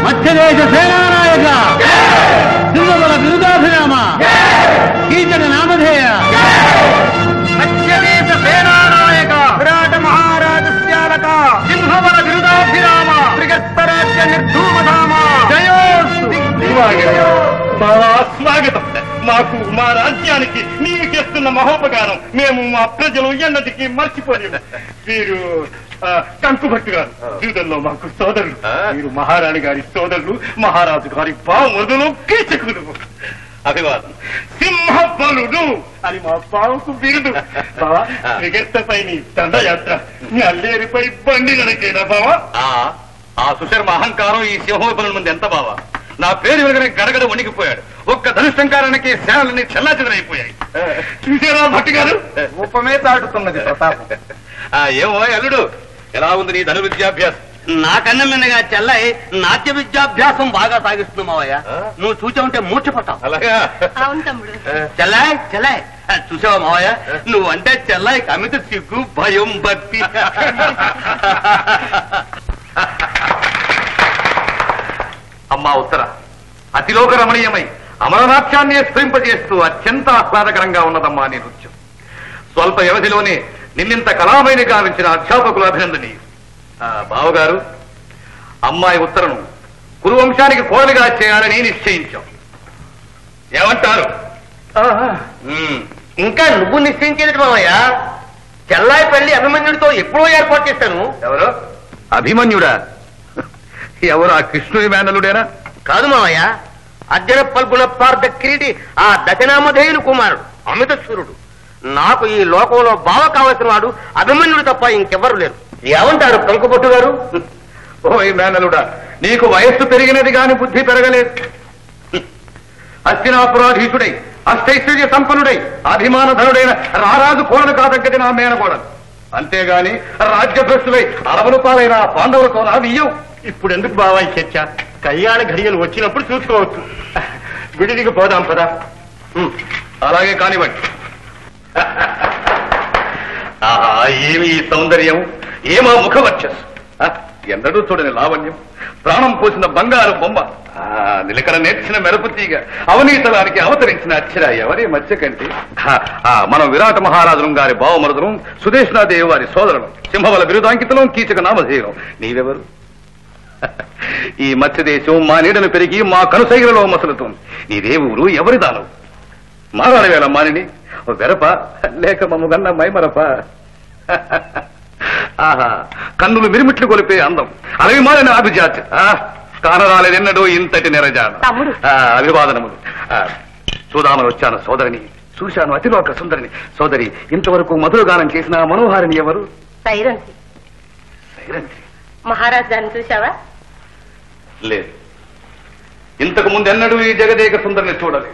మత్స్యదేశ సేనానాయక సింహబల బిరుదాభిరామ కీచక నామధేయ మత్స్యదేశ సేనానాయక విరాట మహారాజు శ్యాలక సింహవన బిరుదాభిరామ త్రిగస్తరాజ్య నిర్ధూమధామ బావా స్వాగతం మాకు మా రాజ్యానికి నీవు చేస్తున్న మహోపకారం మేము మా ప్రజలు ఎన్నటికీ మర్చిపోలేము వీరు ఆ, కంకుభట్టు గారు జీవితంలో మాకు సోదరులు మీరు మహారాణి గారి సోదరులు మహారాజు గారి బావమరుదులు కీచకులు అభివాదం సింహబలుడు అని మా బావకు బిరుదు బావా త్రిగస్తపై నీ దండయాత్ర నీ అల్లేరిపై బండి నడకేనా బావా ఆ సుశర్మ అహంకారం ఈ సింహోపనుల ముందు ఎంత బావా నా పేరు వెలుగునే గడగడ వణికిపోయాడు ఒక్క ధనుష్టంకారానికి సేనలన్నీ చెల్లాచెదరైపోయాయి చూసారా భట్టి గారు రూపమే దాటుతున్నది ప్రతాపం ఆ, ఏమో అల్లుడు ఎలా ఉంది నీ ధను విద్యాభ్యాసం నాకన్నా మిన్నగా చెల్లై నాట్య విద్యాభ్యాసం బాగా సాగిస్తుంది మావయ్య నువ్వు చూసా ఉంటే మూర్చపట్టావు అలాగా అవును తమ్ముడు చెల్లాయ్ చెల్లాయ్ చూసావా మావయ్య నువ్వు అంటే చెల్లాయి కమిత సిగ్గు భయం భక్తి అమ్మా ఉత్తర అతిలోక రమణీయమై అమరనాట్యాన్ని స్ఫురింపజేస్తూ అత్యంత ఆహ్లాదకరంగా ఉన్నదమ్మా నీ నృత్యం స్వల్ప వ్యవధిలోనే నిన్నింత కళామయిని గావించిన అధ్యాపకులు అభినందనీయ బావగారు అమ్మాయి ఉత్తరను కురువంశానికి కోడలిగా చేయాలని నిశ్చయించాం ఏమంటారు ఉమ్, ఇంకా నువ్వు నిశ్చయించేది మావయ్య చెల్లాయి పెళ్లి అభిమన్యుడితో ఎప్పుడో ఏర్పాటు చేశాను ఎవరు అభిమన్యుడా ఎవరు ఆ కృష్ణుడి మేనలుడేనా కాదు మావయ్య అర్జున పల్గుణ పార్థ కిరీటి ఆ దశనామధేయులు కుమారుడు అమిత సూర్యుడు నాకు ఈ లోకంలో బావ కావలసిన వాడు అభిమన్యుడు తప్ప ఇంకెవ్వరు లేరు ఏమంటారు కంకుపొట్టు గారు ఓయ్ మేనలుడా నీకు వయస్సు పెరిగినది గాని బుద్ధి పెరగలేదు అస్థినాపురాధీశుడై అష్టైశ్వర్య సంపన్నుడై అభిమానధనుడైన రారాజు కోడలు కాదగ్గది నా మేనకోడలు అంతేగాని రాజ్యభ్రష్టులై అరవలు పాలైన ఆ పాండవులతో నా వియ్యం ఇప్పుడు ఎందుకు బావా ఈ చర్చ కళ్యాణ ఘడియలు వచ్చినప్పుడు చూసుకోవచ్చు విడిదికి పోదాం పదా ఉమ్, అలాగే కానివ్వండి ఆహా ఏమి ఈ సౌందర్యం ఏమా ముఖవర్చస్సు ఆ, ఎన్నడూ చూడని లావణ్యం ప్రాణం పోసిన బంగారు బొమ్మ ఆ, నిలకడ నేర్చిన మెరుపు తీగ అవనీతలానికి అవతరించిన అక్షర ఎవరి మధ్య కంటే ఆ, ఆ, మనం విరాట మహారాజులం గారి బావమరుదులం సుదేష్నాదేవి వారి సోదరులం సింహవల బిరుదాంకితులం కీచక నామధేయులం నీవెవరు ఈ మత్స్యదేశం మా నీడను పెరిగి మా కనుసైగలలో మసలుతోంది నీదే ఊరు ఎవరి దానం మారాలి వేళ మానిని ఓ వెరప లేక మమ్మగన్న మైమరప ఆహా కన్నులు మిరిమిట్లు కొలిపే అందం అలవి మారిన అభిజాతి కానరాలేదెన్నడూ ఇంతటి నిరజాన తమ్ముడు. ఆ, అభివాదనములు ఆ, చూదామని వచ్చాను సోదరిని చూశాను అతిలోక సుందరిని సోదరి ఇంతవరకు మధురగానం చేసిన ఆ మనోహారిని ఎవరు సైరంతి సైరంతి. మహారాజ్ దాన్ని చూసావా లేదు ఇంతకు ముందు ఎన్నడూ ఈ జగదేక సుందరిని చూడలేదు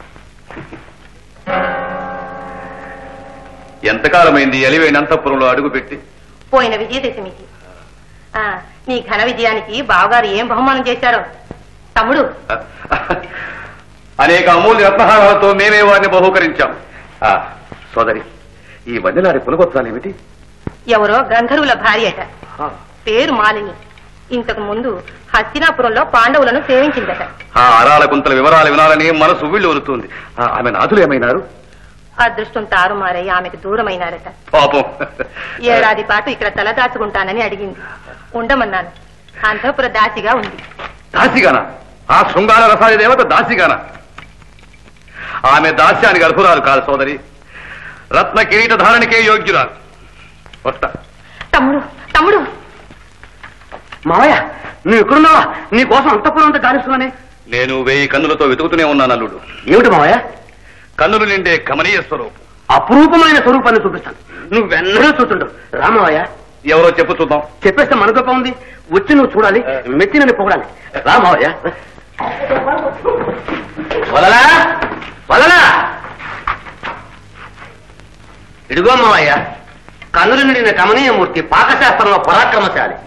ఎంతకాలమైంది అలివేణి అంతఃపురంలో అడుగుపెట్టి పోయిన విజయదశమికి ఆ, నీ ఘన విజయానికి బావగారు ఏం బహుమానం చేశారో తమ్ముడు అనేక అమూల్య రత్నహారాలతో మేమే వారిని బహూకరించాం ఆ, సోదరి ఈ వన్నెలాడి పులగొత్తాలు ఏమిటి ఎవరో గంధర్వుల భార్యట పేరు మాలిని ఇంతకు ముందు హస్తినాపురంలో పాండవులను సేవించిందట ఆ అరాల కుంతల వివరాలు వినాలని మనసు ఉవ్విళ్ళు ఊరుతుంది ఆ, ఆమె నాథులు ఏమైనారు అదృష్టం తారుమారై ఆమెకు దూరమైనారట పాపం ఏడాది పాటు ఇక్కడ తలదాచుకుంటానని అడిగింది ఉండమన్నాను అంతఃపుర దాసిగా ఉంది దాసిగాన ఆ శృంగార రసాది దేవత దాసిగాన ఆమె దాస్యానికి అర్హురాలు కాదు సోదరి రత్న కిరీట ధారణికే యోగ్యురాలు వస్తా తమ్ముడు తమ్ముడు మావయ్య నువ్వు ఎక్కడున్నావా నీ కోసం అంతపురం అంతా గాలిస్తున్నానే నేను వెయ్యి కన్నులతో వెతుకుతూనే ఉన్నాను అల్లుడు ఏమిటి మావయ్య కన్నులు నిండే కమనీయ స్వరూపం అపురూపమైన స్వరూపాన్ని చూపిస్తాను నువ్వు వెన్నడూ చూస్తుంటావు రామావయ్య ఎవరో చెప్పు చూద్దాం చెప్పేస్తే మన గొప్ప ఉంది వచ్చి నువ్వు చూడాలి మెచ్చి నన్ను పొగడాలి రామావయ్య వదలా వదలా ఇదిగో మావయ్య కన్నులు నిండిన కమనీయమూర్తి పాకశాస్త్రంలో పరాక్రమశాలి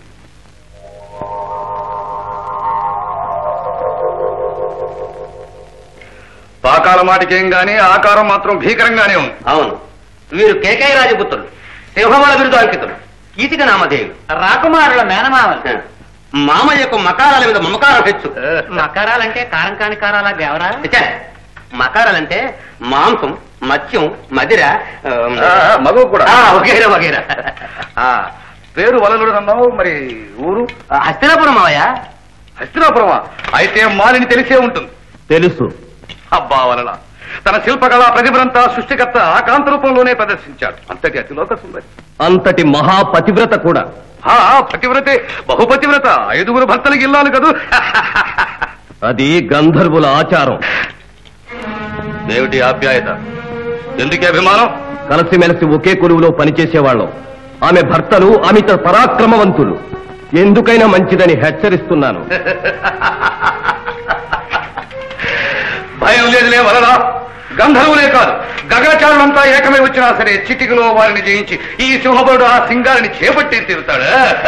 పాకాల మాటికేం గాని ఆకారం మాత్రం భీకరంగానే ఉంది అవును వీరు కేకయ రాజపుత్రులు సింహబల బిరుదు అంకితులు కీచక నామధేయులు రాకుమారుల మేనమామలు మామయ్యకు మకారాల మీద మమకారం హెచ్చు మకారాలంటే కారం కాని కారాలా దేవరా ఛే, మకారాలంటే మాంసం మత్స్యం మదిర ఆ, ఆ, మగవు కూడా ఆ, వగైరా వగైరా ఆ, పేరు వలలుడు అన్నావు మరి ఊరు ఆ, హస్తినాపురం మావయ్య హస్తినాపురమా అయితే మాలిని తెలిసే ఉంటుంది తెలుసు అబ్బా వలన తన శిల్పకళా ప్రతిభనంతా సృష్టికర్త ఆకాంత రూపంలోనే ప్రదర్శించాడు అంతటి అతిలోక సుందరి అంతటి మహాపతివ్రత కూడా ఆ పతివ్రతే బహుపతివ్రత ఐదుగురు భర్తలకు ఇల్లాలు కదూ అది గంధర్వుల ఆచారం ఏమిటి ఆప్యాయత ఎందుకే అభిమానం కలిసిమెలిసి ఒకే కొలువులో పనిచేసేవాళ్ళం ఆమె భర్తలు అమిత పరాక్రమవంతులు ఎందుకైనా మంచిదని హెచ్చరిస్తున్నాను భయం లేదులే వలరా గంధర్వులే కాదు గగనచారులంతా ఏకమై వచ్చినా సరే చిటికలో వారిని జయించి ఈ సింహబరుడు ఆ సింగారిని చేపట్టి తీరుతాడు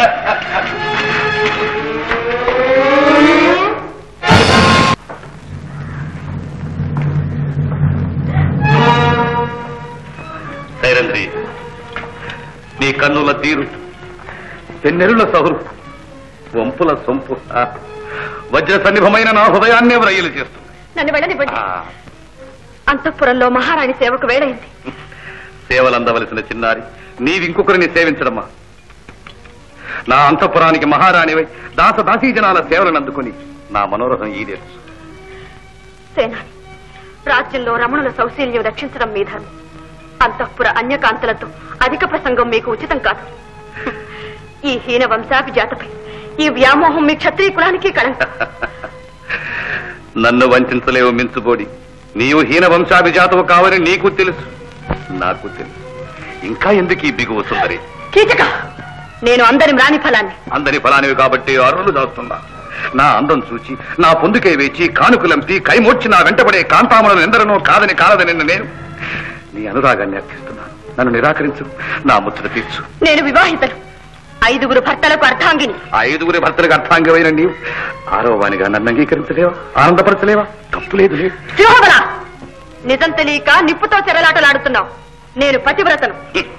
సైరంధ్రి నీ కన్నుల తీరు తెన్నెరుల సహురు వంపుల సొంపు ఆ, వజ్ర సన్నిభమైన నా హృదయాన్నే వ్రయ్యలు చేస్తుంది నన్ను వెళ్ళనివ్వండి ఆ, అంతఃపురంలో మహారాణి సేవకు వేడైంది సేవలందవలసిన చిన్నారి నీవింకొకరిని సేవించడమ్మా నా అంతఃపురానికి మహారాణివై దాస దాసీ జనాల సేవలను అందుకుని నా మనోరథం ఈడేర్చు సేనాని రాజ్యంలో రమణుల సౌశీల్యం రక్షించడం మీ ధర్మం అంతఃపుర అన్యకాంతలతో అధిక ప్రసంగం మీకు ఉచితం కాదు ఈ హీన వంశాభిజాతపై ఈ వ్యామోహం మీ క్షత్రియ కులానికి కళంకం నన్ను వంచలేవు మించుబోడి నీవు హీన వంశాభిజాతవు కావని నీకు తెలుసు నాకు తెలుసు ఇంకా ఎందుకు ఈ బిగువ సుందరి కీచక నేను అందరి మ్రాని ఫలాన్ని అందరి ఫలానివి కాబట్టి అరువులు దాస్తున్నా నా అందం చూచి నా పొందుకే వేచి కానుకలంపి కైమోడ్చి నా వెంటబడే కాంతాములను ఎందరనో కాదని కాలదని నేను నీ అనురాగాన్ని అర్థిస్తున్నాను నన్ను నిరాకరించు నా ముచ్చట తీర్చు నేను వివాహితను ఐదుగురు భర్తలకు అర్ధాంగిని ఆ ఐదుగురి భర్తలకు అర్థాంగమైన నీవు ఆరో వానిగా నన్ను అంగీకరించలేవా ఆనందపరచలేవా తప్పు లేదు లేదు సింహబల నిజం తెలియక నిప్పుతో చెరలాటలాడుతున్నావు నేను పతివ్రతను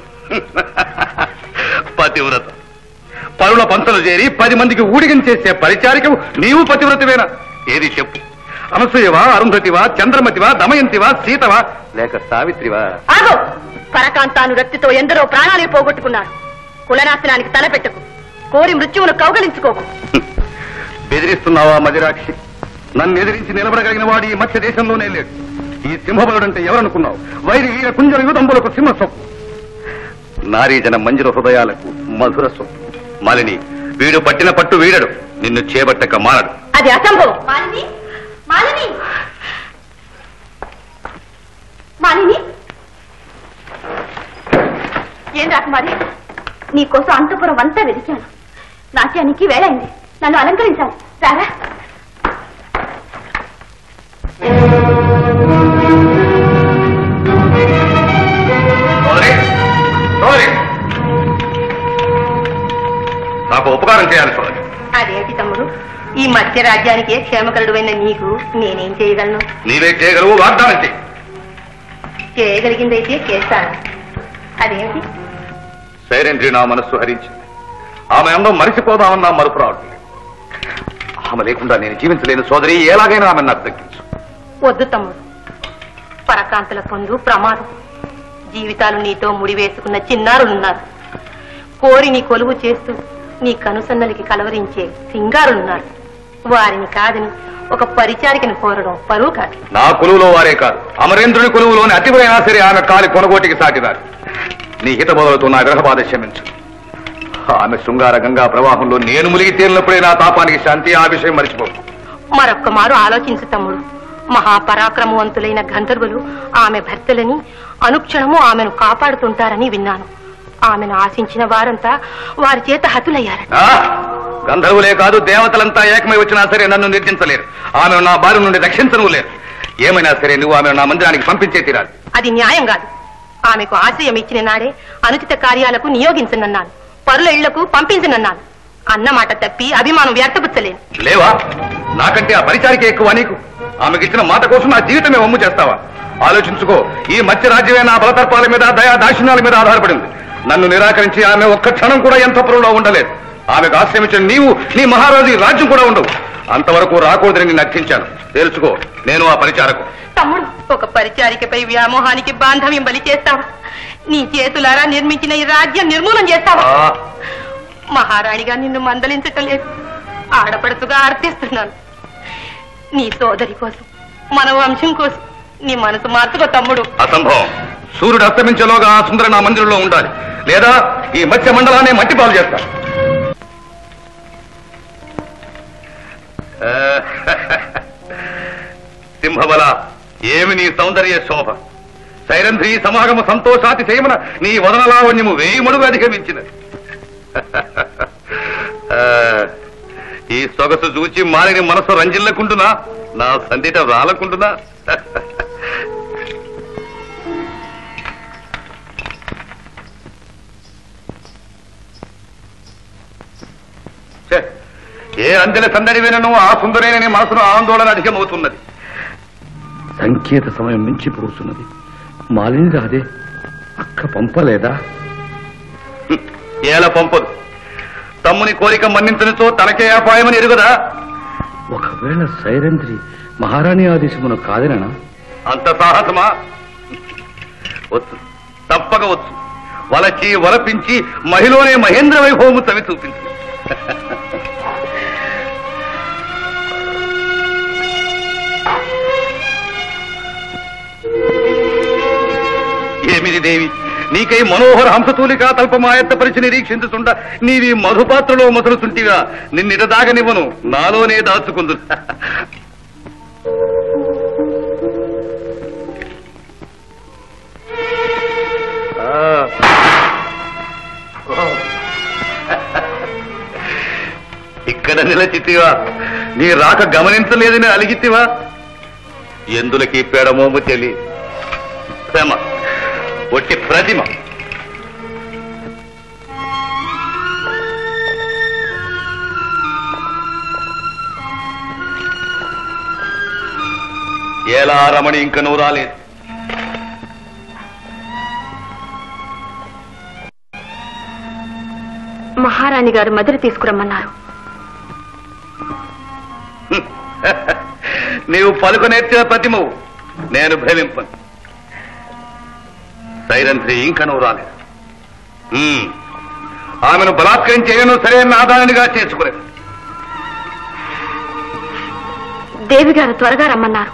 పతివ్రత పరుల పంచలు చేరి పది మందికి ఊడిగం చేసే పరిచారికవు నీవు పతివ్రతవేనా ఏది చెప్పు అనసూయవా అరుంధతివా చంద్రమతివా దమయంతివా సీతవా లేక సావిత్రివా ఆగో పరకాంతాను రక్తితో ఎందరో ప్రాణాలు పోగొట్టుకున్నారు కులనాశనానికి తలపెట్టకు కోరి మృత్యువును కౌగలించుకోకు బెదిరిస్తున్నావా మదిరాక్షి నన్ను ఎదిరించి నిలబడగలిగిన వాడు ఈ మధ్య దేశంలోనే లేడు ఈ సింహబలుడంటే ఎవరనుకున్నావు వైరి వీర కుంజర యుదంబులకు సింహ సొప్పు నారీజన మంజుల హృదయాలకు మధుర సొప్పు మాలిని వీడు పట్టిన పట్టు వీడడు నిన్ను చేపట్టక మానడు అది అసంభవం మాలిని మాలిని మాలిని ఏం రాకుమారి నీకోసం అంతపురం అంతా వెతికాను నాట్యానికి వేళైంది నన్ను అలంకరించాలి రారా సోదరి, సోదరి. నాకు ఉపకారం చేయాలి సోదరి అదేంటి తమ్ముడు ఈ మధ్య రాజ్యానికి క్షేమకరుడువైన నీకు నేనేం చేయగలను నీవే చేయగలవు వాగ్దానం చేయి చేయగలిగిందైతే చేస్తాను అదేంటి సైరేంద్రి నా మనస్సు హరించింది ఆమె అందం మరిచిపోదామన్నా మరుపు రావట్లేదు ఆమె లేకుండా నేను జీవించలేను సోదరి ఎలాగైనా ఆమె నాకు దక్కించు వద్దు తమ్ముడు పరకాంతల పొందు ప్రమాదం జీవితాలు నీతో ముడివేసుకున్న చిన్నారులున్నారు కోరి నీ కొలువు చేస్తూ నీ కనుసన్నలికి కలవరించే సింగారులున్నారు వారిని కాదని ఒక పరిచారికని కోరడం పరువు కాదు నా కొలువులో వారే కాదు అమరేంద్రుని కొలువులోని అతివైనా సరే ఆమె కాలి కొనగోటికి సాటిదారు నీ హితబోధలతో నా గ్రహబాధ క్షమించు ఆమె శృంగార గంగా ప్రవాహంలో నేను మునిగి తేలినప్పుడే నా తాపానికి శాంతి ఆ విషయం మర్చిపో మరొక్క మారు ఆలోచించు తమ్ముడు మహాపరాక్రమవంతులైన గంధర్వులు ఆమె భర్తలని అనుక్షణము ఆమెను కాపాడుతుంటారని విన్నాను ఆమెను ఆశించిన వారంతా వారి చేత హతులయ్యారట ఆ, గంధర్వులే కాదు దేవతలంతా ఏకమై వచ్చినా సరే నన్ను నిర్జించలేరు ఆమెను నా బారి నుండి రక్షించను లేరు ఏమైనా సరే నువ్వు ఆమెను నా మందిరానికి పంపించే తీరాలి అది న్యాయం కాదు ఆమెకు ఆశయం ఇచ్చిన నాడే అనుచిత కార్యాలకు నియోగించనన్నాను పరుల ఇళ్లకు పంపించనన్నాను అన్నమాట తప్పి అభిమానం వ్యర్థపుచ్చలేను లేవా నాకంటే ఆ పరిచారిక ఎక్కువ నీకు ఆమెకి ఇచ్చిన మాట కోసం నా జీవితమే వమ్ము చేస్తావా ఆలోచించుకో ఈ మత్స్య రాజ్యమే నా బలతర్పాల మీద దయా దాక్షిణ్యాల మీద ఆధారపడింది నన్ను నిరాకరించి ఆమె ఒక్క క్షణం కూడా ఎంత పురంలో ఉండలేదు ఆమెకు ఆశ్రమించిన నీవు నీ మహారాజు ఈ రాజ్యం కూడా ఉండవు అంతవరకు రాకూడదని నేను అర్థించాను తెలుసుకో నేను ఆ పరిచారకు తమ్ముడు ఒక పరిచారికపై వ్యామోహానికి బాంధవ్యం బలి చేస్తావా నీ చేతులారా నిర్మించిన ఈ రాజ్యం నిర్మూలన చేస్తావా ఆ, మహారాణిగా నిన్ను మందలించటం లేదు ఆడపడుతుగా అర్థిస్తున్నాను నీ సోదరి కోసం మన వంశం కోసం నీ మనసు మార్చుకో తమ్ముడు అసంభవం సూర్యుడు అస్తమించేలోగా ఆ సుందర నా మందిరంలో ఉండాలి లేదా ఈ మత్స్య మండలాన్ని మట్టి పాలు చేస్తా ఆ, సింహబల ఏమి నీ సౌందర్య శోభ సైరంధ్రి సమాగమ సంతోషాతి చేయమన నీ వదనలావణ్యము వేయి మడుగు అధిగమించినది ఆ, ఈ సొగసు చూచి మారిని మనసు రంజిల్లకుంటున్నా నా సందిట రాలకుంటున్నా ఛే, ఏ అందెల సందడి వినను ఆ సుందరైన మనసును ఆందోళన అధికమవుతున్నది సంకేత సమయం మించి పురుగుతున్నది మాలిని రాదే అక్క పంపలేదా ఏల పంపదు తమ్ముని కోరిక మన్నించనిచో తనకే అపాయమని ఎరుగదా ఒకవేళ సైరంధ్రి మహారాణి ఆదేశమును కాదననా అంత సాహసమా వచ్చు తప్పక వచ్చు వలచి వలపించి మహిళనే మహేంద్ర వైభవము తవి చూపించు ఏమిది దేవి నీకై మనోహర హంసతూలికా తల్పమాయత్తపరిచి నిరీక్షించుతుండ నీవి మధుపాత్రలో మొదలుతుంటిగా నిన్నిట దాగనివ్వను నాలోనే దాచుకుందు ఇక్కడ నిలచితివా నీ రాక గమనించలేదని అలిగితివా ఎందులకి పేడమోము తెలి ప్రేమ ఒట్టి ప్రతిమ ఎలా రమణి ఇంక నువ్వు రాలేదు మహారాణి గారు మదిరి తీసుకురమ్మన్నారు నీవు పలుకు నేర్చిన ప్రతిమవు నేను భ్రమింపను సైరంధ్రి ఇంక నువ్వు రాలేదు ఉమ్. ఆమెను బలాత్కరించేయను సరైన ఆదాయానిగా చేసుకునేది దేవి గారు త్వరగా రమ్మన్నారు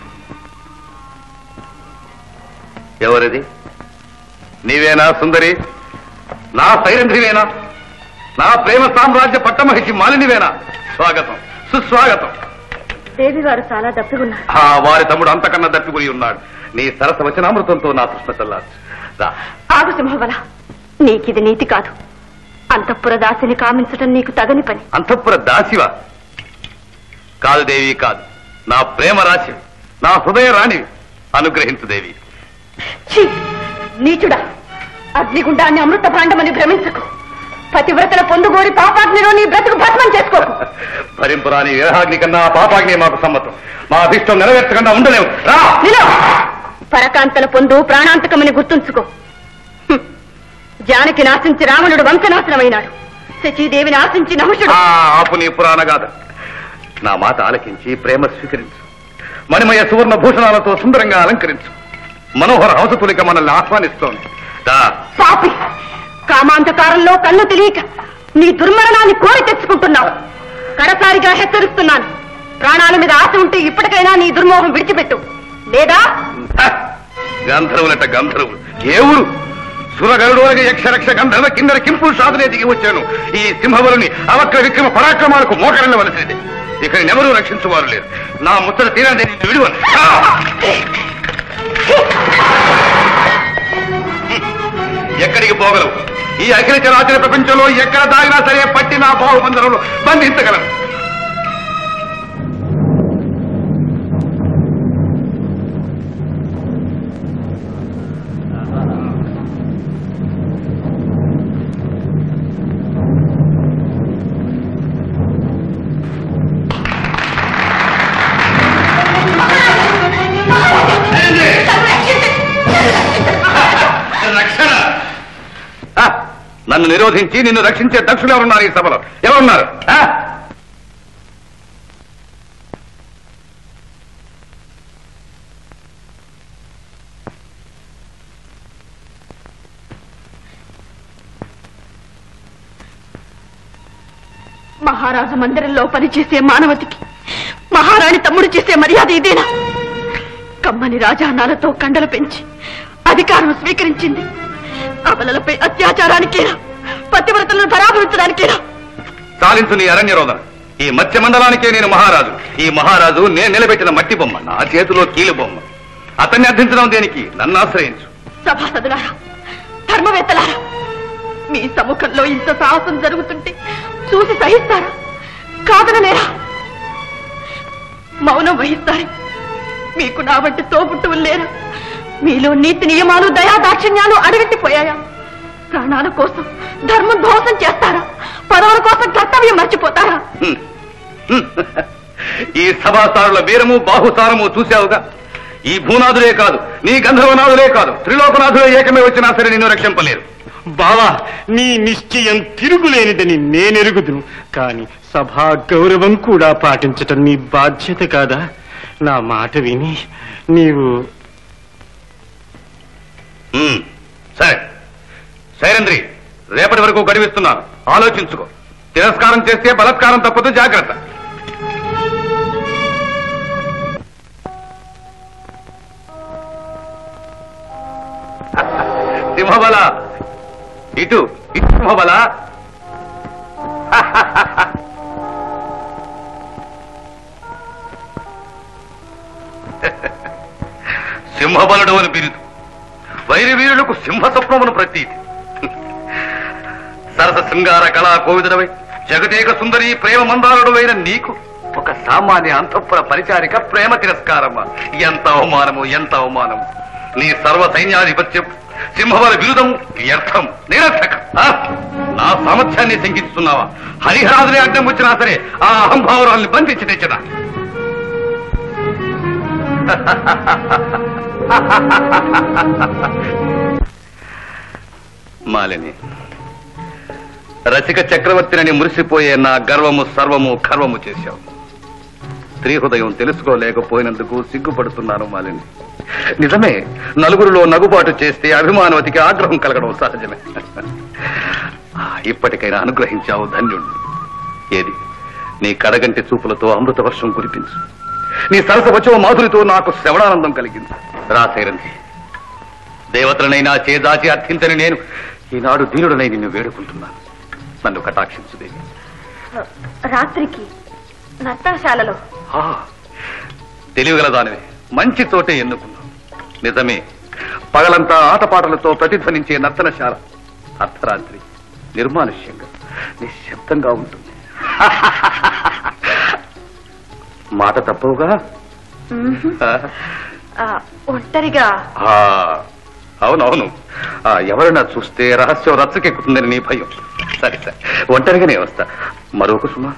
ఎవరిది నీవేనా సుందరి నా సైరంధ్రివేనా నా ప్రేమ సామ్రాజ్య పట్టమహిషి మాలినివేనా స్వాగతం సుస్వాగతం దేవి గారు చాలా దప్పిగున్నారు ఆ వారి తమ్ముడు అంతకన్నా దప్పిపోయి ఉన్నాడు నీ సరస వచనామృతంతో నా కృష్ణ చల్లారు రా ఆగు సింహబల నీకిది నీతి కాదు అంతఃపుర దాసిని కామించటం నీకు తగని పని అంతఃపుర దాసివా కాదు దేవి కాదు నా ప్రేమ రాశి నా హృదయ రాణి అనుగ్రహించు దేవి ఛీ! నీచుడా అగ్నిగుండాన్ని అమృత భాండమని భ్రమించకు పతివ్రతల పొందుగోరి పాపాగ్నిలో నీ బ్రతుకు భస్మం చేసుకోకు భరింపురాని విరహాగ్ని కన్నా ఆ పాపాగ్ని మాకు సమ్మతం మా అభిష్టం నెరవేర్చకుండా ఉండలేము రా నిలో పరకాంతల పొందు ప్రాణాంతకమని గుర్తుంచుకో హ్మ్. జానకిని ఆశించి రావణుడు వంశనాశనమైనాడు శచీదేవిని ఆశించి నహుషుడు ఆ, ఆపు నీ పురాణ గాథ నా మాట ఆలకించి ప్రేమ స్వీకరించు మణిమయ సువర్ణ భూషణాలతో సుందరంగా అలంకరించు మనోహర హంసతులిక మనల్ని ఆహ్వానిస్తోంది దా. పాపి కామాంధకారంలో కన్ను తెలియక నీ దుర్మరణాన్ని కోరి తెచ్చుకుంటున్నావు కడసారిగా హెచ్చరిస్తున్నాను ప్రాణాల మీద ఆశ ఉంటే ఇప్పటికైనా నీ దుర్మోహం విడిచిపెట్టు లేదా హ! గంధర్వులట గంధర్వులు ఏ ఊరు సురగరుడు అనగా యక్షరక్ష గంధర్వ కిందర కింపు సాధనే దిగి వచ్చాను ఈ సింహబలుని అవక్ర విక్రమ పరాక్రమాలకు మోకరిల్లవలసినది ఇక్కడ ఎవరూ రక్షించువారు లేరు నా ముచ్చట తీరాన్ని నేను విడువను ఆ! ఎక్కడికి పోగలవు ఈ అఖిల చరాచర ప్రపంచంలో ఎక్కడ దాగినా సరే పట్టి నా బాహుబంధనంలో బంధించగలను రక్షణ ఆ, నన్ను నిరోధించి నిన్ను రక్షించే దక్షులు ఎవరున్నారు ఈ సభలో ఎవరున్నారు ఆ? మహారాజు మందిరంలో పనిచేసే మానవతికి మహారాణి తమ్ముడు చేసే మర్యాద ఇదేనా కమ్మని రాజానాలతో కండలు పెంచి అధికారం స్వీకరించింది అబలలపై అత్యాచారానికేనా పతివ్రతలను పరాభవించడానికేనా చాలించు నీ అరణ్య రోదన ఈ మత్స్య మండలానికే నేను మహారాజు ఈ మహారాజు నేను నిలబెట్టిన మట్టి బొమ్మ నా చేతిలో కీలు బొమ్మ అతన్ని అర్థించడం దేనికి నన్ను ఆశ్రయించు సభాసదులారా ధర్మవేత్తలారా మీ సముఖంలో ఇంత సాహసం జరుగుతుంటే చూసి సహిస్తారా కాదనలేరా మౌనం వహిస్తారు మీకు నా వంటి తోబుట్టువులు లేరు మీలో నీతి నియమాలు దయా దాక్షిణ్యాలు అడగట్టిపోయాయా ప్రాణాల కోసం ధర్మం ధ్వంసం చేస్తారా పదవుల కోసం కర్తవ్యం మర్చిపోతారా హ్మ్. హ్మ్. ఈ సభాసారుల వీరము బాహుసారము చూశావుగా ఈ భూనాథులే కాదు నీ గంధర్వనాథులే కాదు త్రిలోకనాథులే ఏకమే వచ్చినా సరే నిన్ను రక్షింపలేరు బావా నీ నిశ్చయం తిరుగులేనిదని నేనెరుగుదును కాని సభా గౌరవం కూడా పాటించటం నీ బాధ్యత కాదా నా మాట విని నీవు హ్మ్. సరే శైరంద్రి రేపటి వరకు గడివిస్తున్నాను ఆలోచించుకో తిరస్కారం చేస్తే బలత్కారం తప్పదు జాగ్రత్త సింహబల ఇటు ఇటు సింహబల సింహబలుడు అని బిరుదు వైరి వీరులకు సింహ స్వప్నమును ప్రతీతి సరస శృంగార కళా కోవిదుడవై జగదేక సుందరి ప్రేమ మందారుడువైన నీకు ఒక సామాన్య అంతఃపుర పరిచారిక ప్రేమ తిరస్కారమా ఎంత అవమానము ఎంత అవమానము నీ సర్వ సైన్యాధిపత్యం సింహబల విరుదం వ్యర్థం నిరర్థక ఆ? నా సామర్థ్యాన్ని శంకిస్తున్నావా హరిహరాదుని అడ్డం వచ్చినా సరే ఆ అహంభావరాల్ని బంధించి తెచ్చదా మాలిని రసిక చక్రవర్తిని మురిసిపోయే నా గర్వము సర్వము ఖర్వము చేశావు స్త్రీ హృదయం తెలుసుకోలేకపోయినందుకు సిగ్గుపడుతున్నాను మాలిని నిజమే నలుగురిలో నగుబాటు చేస్తే అభిమానవతికి ఆగ్రహం కలగడం సహజమే ఇప్పటికైనా అనుగ్రహించావు ధన్యుణ్ణి ఏది నీ కడగంటి చూపులతో అమృత వర్షం కురిపించు నీ సరస వచ్చవ మాధురితో నాకు శ్రవణానందం కలిగింది రాశైరంది దేవతలనైనా చేదాచి అర్థించని నేను ఈనాడు దీనుడనై నిన్ను వేడుకుంటున్నాను నన్ను కటాక్షించుదేవి రాత్రికి నర్తనశాలలో ఆ, తెలివిగల దానివి మంచి చోటే ఎన్నుకున్నావు నిజమే పగలంతా ఆటపాటలతో ప్రతిధ్వనించే నర్తనశాల అర్ధరాత్రి నిర్మానుష్యంగా నిశ్శబ్దంగా ఉంటుంది మాట తప్పవుగా ఆ, ఆ, ఒంటరిగా ఆ, అవునవును ఆ, ఎవరైనా చూస్తే రహస్యం రచ్చకెక్కుతుందని నీ భయం సరే సరే ఒంటరిగానే వస్తా మరొక సుమా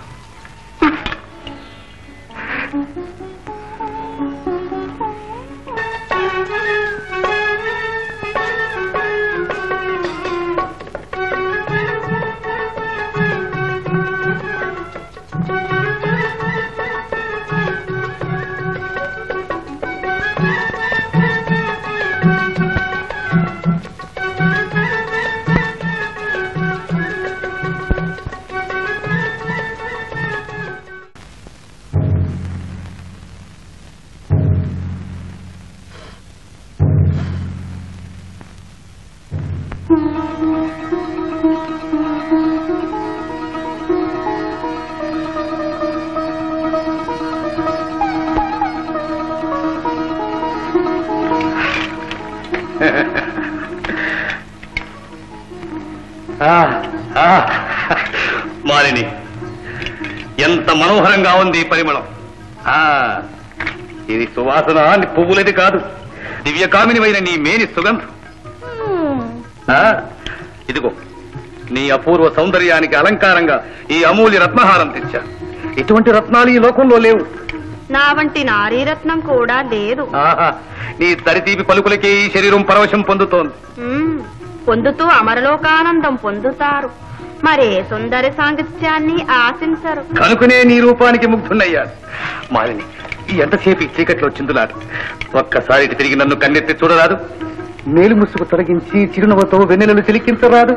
ఆ, ఆ, మాలిని ఎంత మనోహరంగా ఉంది ఈ పరిమళం ఆ, ఇది సువాసన నీ పువ్వులది కాదు దివ్యకామినివైన నీ మేని సుగంధం ఆ, ఇదిగో నీ అపూర్వ సౌందర్యానికి అలంకారంగా ఈ అమూల్య రత్నహారం తెచ్చా ఇటువంటి రత్నాలు ఈ లోకంలో లేవు నా వంటి నారీరత్నం కూడా లేదు ఆహా నీ తరితీపి పలుకులకే ఈ శరీరం పరవశం పొందుతోంది మ్మ్. పొందుతూ అమరలోకానందం పొందుతారు మరే సుందర సాంగత్యాన్ని ఆశించరు కనుకనే నీ రూపానికి ముగ్ధున్నయ్యాను మాలిని ఎంతసేపు ఈ చీకట్లో చిందులాడు ఒక్కసారి ఇటు తిరిగి నన్ను కన్నెత్తి చూడరాదు మేలు ముసుగు తొలగించి చిరునవ్వుతో వెన్నెలలు చిలికించరాదు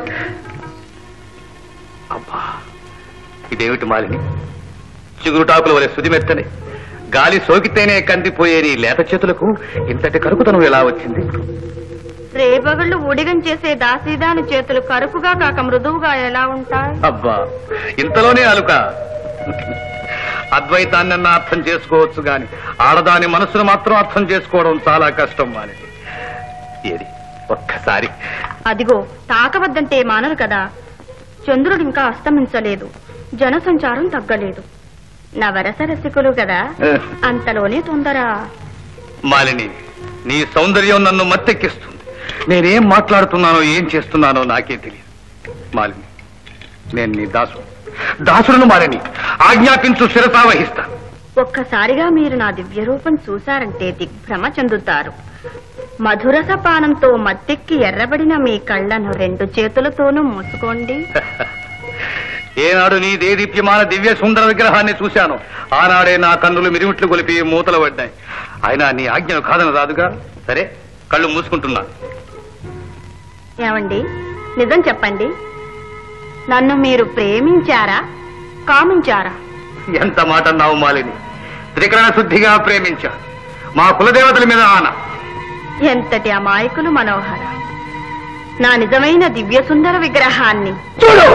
అబ్బా ఇదేమిటి మాలిని చిగురుటాకుల వలె సుదిమెత్తని గాలి సోకితేనే కందిపోయే నీ లేత చేతులకు ఇంతటి కరుకుతనం ఎలా వచ్చింది రేపగళ్ళు ఊడిగం చేసే దాసీదాని చేతులు కరుకుగా కాక మృదువుగా ఎలా ఉంటాయి అబ్బా ఇంతలోనే అలుక అద్వైతాన్ని అర్థం చేసుకోవచ్చు గాని ఆడదాని మనసును మాత్రం అర్థం చేసుకోవడం చాలా కష్టం మానేది ఏది ఒక్కసారి అదిగో తాకవద్దంటే మానరు కదా చంద్రుడు ఇంకా అస్తమించలేదు జనసంచారం తగ్గలేదు నవరస రసికులు కదా అంతలోనే తొందర మాలిని నీ సౌందర్యం నన్ను మత్తెక్కిస్తుంది నేనేం మాట్లాడుతున్నానో ఏం చేస్తున్నానో నాకే తెలియదు మాలిని నేను నీ దాసు దాసులను మాలిని ఆజ్ఞాపించు శిరసా వహిస్తా ఒక్కసారిగా మీరు నా దివ్య రూపం చూశారంటే దిగ్భ్రమ చెందుతారు మధురస పానంతో మత్తెక్కి ఎర్రబడిన మీ కళ్ళను రెండు చేతులతోనూ మూసుకోండి ఏనాడు నీ దేదీప్యమాన దివ్య సుందర విగ్రహాన్ని చూశాను ఆనాడే నా కన్నులు మిరిమిట్లు కొలిపి మూతలు పడ్డాయి అయినా నీ ఆజ్ఞను కాదన రాదుగా సరే కళ్ళు మూసుకుంటున్నా ఏమండి నిజం చెప్పండి నన్ను మీరు ప్రేమించారా కామించారా ఎంత మాట అన్నావు మాలిని త్రికరణ శుద్ధిగా ప్రేమించా మా కులదేవతల మీద ఆన ఎంతటి అమాయకులు మనోహర నా నిజమైన దివ్య సుందర విగ్రహాన్ని చూడు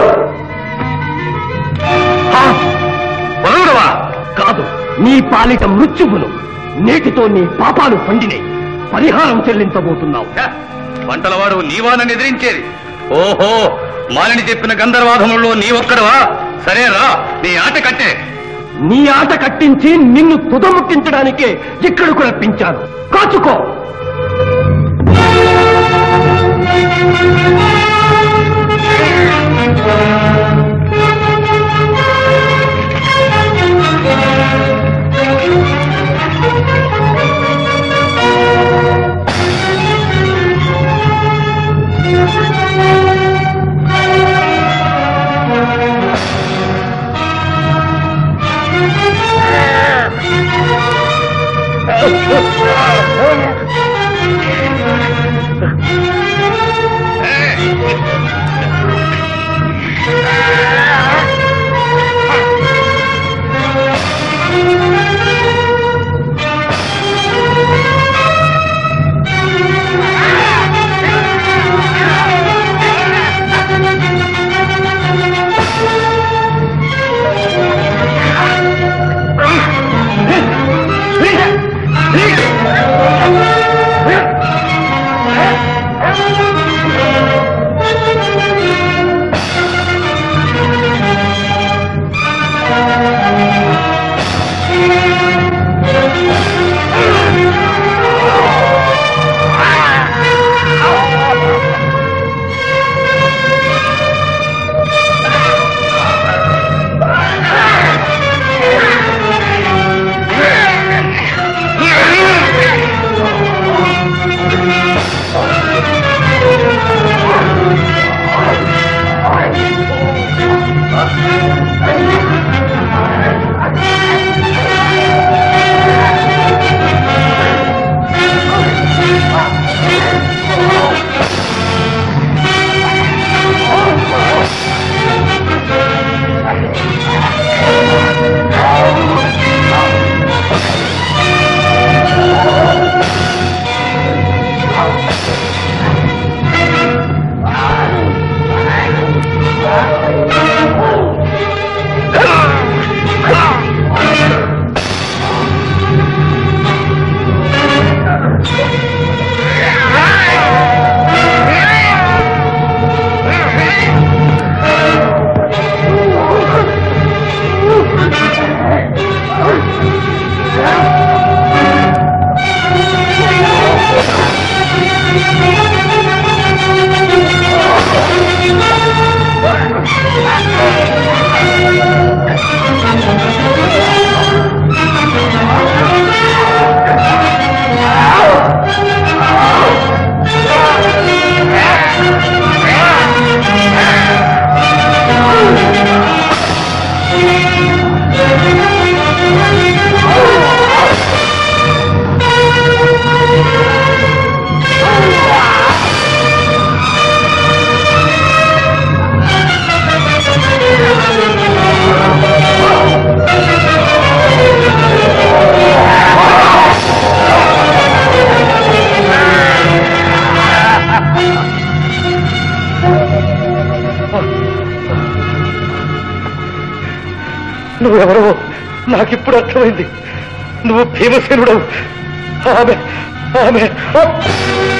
వరుడువా కాదు నీ పాలిట మృత్యువును నేటితో నీ పాపాలు పండినాయి పరిహారం చెల్లించబోతున్నావు వంటలవాడు నీవానని ఎదిరించేది ఓహో మాలిని చెప్పిన గంధర్వాధములలో నీ ఒక్కడవా సరే రా నీ ఆట కట్టే నీ ఆట కట్టించి నిన్ను తుదముట్టించడానికే ఇక్కడకు రప్పించాను కాచుకో నువ్వెవరో నాకిప్పుడు అర్థమైంది నువ్వు భీమసేనుడవు ఆమె ఆమె